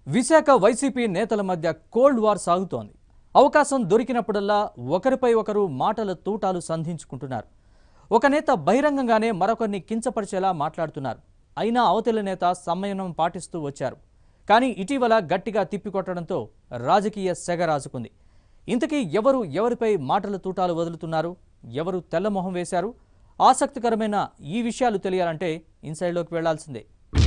Visakha YCP నేతల మధ్య cold war సాగుతోంది అవకాశం దొరికినప్పుడల్లా ఒకరిపై ఒకరు మాటల తూటాలు సంధించుకుంటున్నారు ఒక నేత బహిరంగంగానే మరొకరిని కించపరిచేలా మాట్లాడుతున్నారు అయినా అవతలి నేత సంయమనం పాటిస్తూ వచ్చారు కానీ ఇటీవల గట్టిగా తిప్పికొట్టడంతో రాజకీయ సెగ రాజుకుంది ఇంతకీ ఎవరు ఎవరిపై మాటల తూటాలు వదులుతున్నారు ఎవరు తెల్లమొహం వేశారు ఆసక్తికరమైన ఈ విషయాలు తెలియాలంటే ఇన్సైడ్లోకి వెళ్లాల్సిందే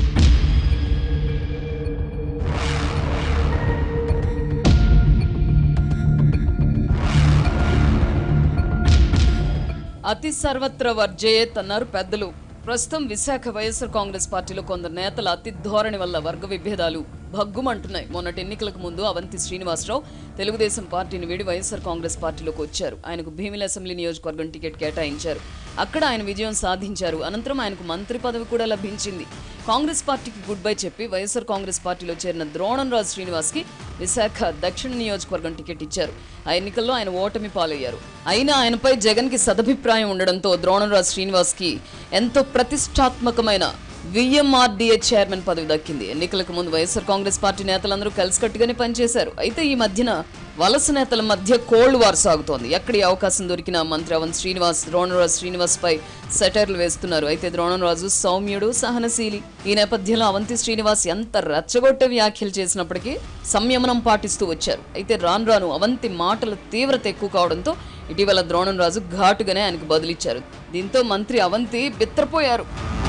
అతి సర్వత్ర వర్జయేత్ అన్నారు పెద్దలు ప్రస్తుతం విశాఖ వైఎస్ఆర్ కాంగ్రెస్ పార్టీలో కొందరు నేతల అతి ధోరణి వల్ల వర్గ విభేదాలు భగ్గుమంటున్నాయి మొన్నటి ఎన్నికలకు ముందు అవంతి శ్రీనివాసరావు తెలుగుదేశం పార్టీని వీడి వైఎస్ఆర్ కాంగ్రెస్ పార్టీలోకి వచ్చారు ఆయనకు భీమిలి అసెంబ్లీ నియోజకవర్గం టికెట్ కేటాయించారు అక్కడ ఆయన విజయం సాధించారు అనంతరం ఆయనకు మంత్రి పదవి కూడా లభించింది కాంగ్రెస్ పార్టీకి గుడ్ బై చెప్పి వైఎస్ఆర్ కాంగ్రెస్ పార్టీలో చేరిన ద్రోణంరాజు శ్రీనివాస్కి విశాఖ దక్షిణ నియోజకవర్గం టికెట్ ఇచ్చారు ఆ ఎన్నికల్లో ఆయన ఓటమి పాలయ్యారు అయినా ఆయనపై జగన్కి సదభిప్రాయం ఉండడంతో ద్రోణంరాజు శ్రీనివాస్కి ఎంతో ప్రతిష్టాత్మకమైన విఎంఆర్డీఏ చైర్మన్ పదవి దక్కింది ఎన్నికలకు ముందు వైఎస్ఆర్ కాంగ్రెస్ పార్టీ నేతలందరూ కలిసికట్టుగానే పనిచేశారు అయితే ఈ మధ్యన వలస నేతల మధ్య కోల్డ్ వార్ సాగుతోంది ఎక్కడి అవకాశం దొరికినా మంత్రి అవంత్ శ్రీనివాస్ ద్రోణరాజు శ్రీనివాస్ పై సెటైర్లు వేస్తున్నారు అయితే ద్రోణరాజు సౌమ్యుడు సహనశీలి ఈ నేపథ్యంలో అవంతి శ్రీనివాస్ ఎంత రెచ్చగొట్టే వ్యాఖ్యలు చేసినప్పటికీ సంయమనం పాటిస్తూ వచ్చారు అయితే రాను రాను అవంతి మాటల తీవ్రత ఎక్కువ కావడంతో ఇటీవల ద్రోణంరాజు ఘాటుగానే ఆయనకు బదులిచ్చారు దీంతో మంత్రి అవంతి బిత్రపోయారు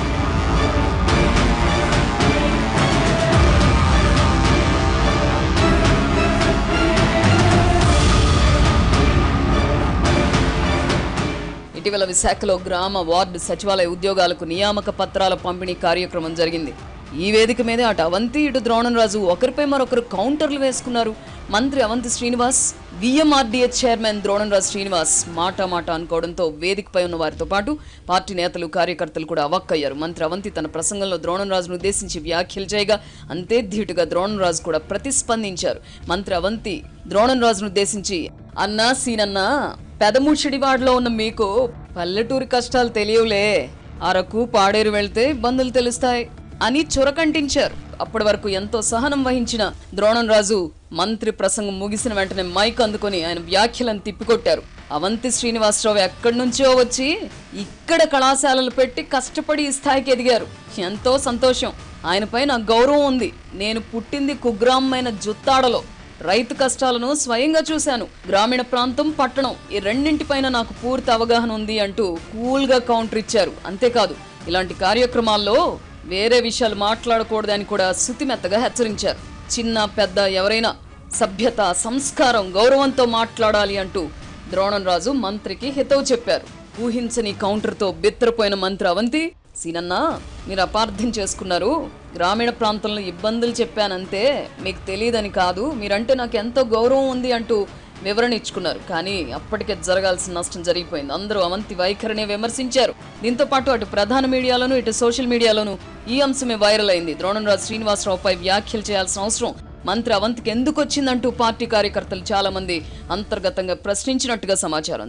ఇటీవల విశాఖలో గ్రామ వార్డు సచివాలయ ఉద్యోగాలకు నియామక పత్రాల పంపిణీ కార్యక్రమం జరిగింది ఈ వేదిక మీదే అటు అవంతి ఇటు ద్రోణంరాజు ఒకరిపై మరొకరు కౌంటర్లు వేసుకున్నారు మంత్రి అవంతి శ్రీనివాస్ విఎంఆర్డీఏ చైర్మన్ ద్రోణంరాజు శ్రీనివాస్ మాట మాట అనుకోవడంతో వేదికపై ఉన్న వారితో పాటు పార్టీ నేతలు కార్యకర్తలు కూడా అవాక్కయ్యారు మంత్రి అవంతి తన ప్రసంగంలో ద్రోణంరాజును ఉద్దేశించి వ్యాఖ్యలు చేయగా అంతే ధీటుగా ద్రోణంరాజు కూడా ప్రతిస్పందించారు మంత్రి అవంతి ద్రోణంరాజును ఉద్దేశించి అన్నా సీనన్నా పెదముషిడివాడలో ఉన్న మీకు పల్లెటూరి కష్టాలు తెలియవులే అరకు పాడేరు వెళ్తే ఇబ్బందులు తెలుస్తాయి అని చురకంటించారు అప్పటి వరకు ఎంతో సహనం వహించిన ద్రోణంరాజు మంత్రి ప్రసంగం ముగిసిన వెంటనే మైక్ అందుకొని ఆయన వ్యాఖ్యలను తిప్పికొట్టారు అవంతి శ్రీనివాసరావు ఎక్కడి నుంచో వచ్చి ఇక్కడ కళాశాలలు పెట్టి కష్టపడి ఈ స్థాయికి ఎదిగారు ఎంతో సంతోషం ఆయనపై నాకు గౌరవం ఉంది నేను పుట్టింది కుగ్రామమైన జుత్తాడలో రైతు కష్టాలను స్వయంగా చూశాను గ్రామీణ ప్రాంతం పట్టణం ఈ రెండింటిపైన నాకు పూర్తి అవగాహన ఉంది అంటూ కూల్గా కౌంటర్ ఇచ్చారు అంతేకాదు ఇలాంటి కార్యక్రమాల్లో వేరే విషయాలు మాట్లాడకూడదని కూడా శుతిమెత్తగా హెచ్చరించారు చిన్న పెద్ద ఎవరైనా సభ్యత సంస్కారం గౌరవంతో మాట్లాడాలి అంటూ ద్రోణంరాజు మంత్రికి హితవు చెప్పారు ఊహించని కౌంటర్తో బిత్తరపోయిన మంత్రి అవంతి సీనన్నా మీరు అపార్థం చేసుకున్నారు గ్రామీణ ప్రాంతంలో ఇబ్బందులు చెప్పానంతే మీకు తెలియదని కాదు మీరంటే నాకు ఎంతో గౌరవం ఉంది అంటూ వివరణ ఇచ్చుకున్నారు కానీ అప్పటికే జరగాల్సిన నష్టం జరిగిపోయింది అందరూ అవంతి వైఖరిని విమర్శించారు దీంతో పాటు అటు ప్రధాన మీడియాలోను ఇటు సోషల్ మీడియాలోను ఈ అంశమే వైరల్ అయింది ద్రోణంరాజు శ్రీనివాసరావుపై వ్యాఖ్యలు చేయాల్సిన అవసరం మంత్రి అవంతికి ఎందుకు వచ్చిందంటూ పార్టీ కార్యకర్తలు చాలా మంది అంతర్గతంగా ప్రశ్నించినట్టుగా సమాచారం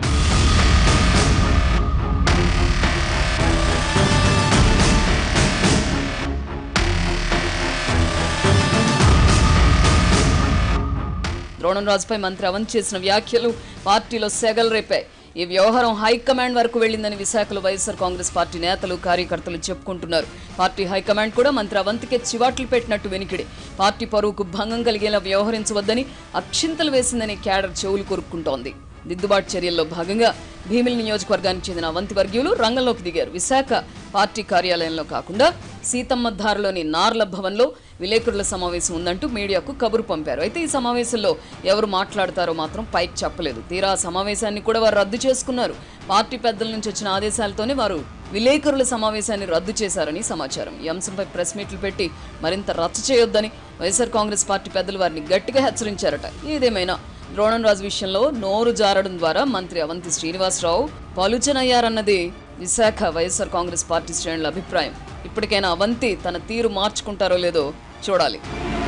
ద్రోణంరాజుపై మంత్రి అవంత్ చేసిన వ్యాఖ్యలు పార్టీలో సెగలు రేపాయి ఈ వ్యవహారం హైకమాండ్ వరకు వెళ్ళిందని విశాఖలో వైఎస్ఆర్ కాంగ్రెస్ పార్టీ నేతలు కార్యకర్తలు చెప్పుకుంటున్నారు పార్టీ హైకమాండ్ కూడా మంత్రి అవంతికే చివాట్లు పెట్టినట్టు వెనికిడి పార్టీ పరువుకు భంగం కలిగేలా వ్యవహరించవద్దని అక్షింతలు వేసిందని క్యాడర్ చెవులు కొరుక్కుంటోంది దిద్దుబాటు చర్యల్లో భాగంగా భీమిలి నియోజకవర్గానికి చెందిన అవంతి వర్గీయులు రంగంలోకి దిగారు విశాఖ పార్టీ కార్యాలయంలో కాకుండా సీతమ్మధారలోని నార్ల భవన్లో విలేకరుల సమావేశం ఉందంటూ మీడియాకు కబురు పంపారు అయితే ఈ సమావేశంలో ఎవరు మాట్లాడతారో మాత్రం పైకి చెప్పలేదు తీరా ఆ సమావేశాన్ని కూడా వారు రద్దు చేసుకున్నారు పార్టీ పెద్దల నుంచి వచ్చిన ఆదేశాలతోనే వారు విలేకరుల సమావేశాన్ని రద్దు చేశారని సమాచారం ఈ అంశంపై ప్రెస్ మీట్లు పెట్టి మరింత రచ్చ చేయొద్దని వైఎస్ఆర్ కాంగ్రెస్ పార్టీ పెద్దలు వారిని గట్టిగా హెచ్చరించారట ఏదేమైనా ద్రోణంరాజు విషయంలో నోరు జారడం ద్వారా మంత్రి అవంతి శ్రీనివాసరావు పలుచనయ్యారన్నది విశాఖ వైఎస్ఆర్ కాంగ్రెస్ పార్టీ శ్రేణుల అభిప్రాయం ఇప్పటికైనా అవంతి తన తీరు మార్చుకుంటారో లేదో చూడాలి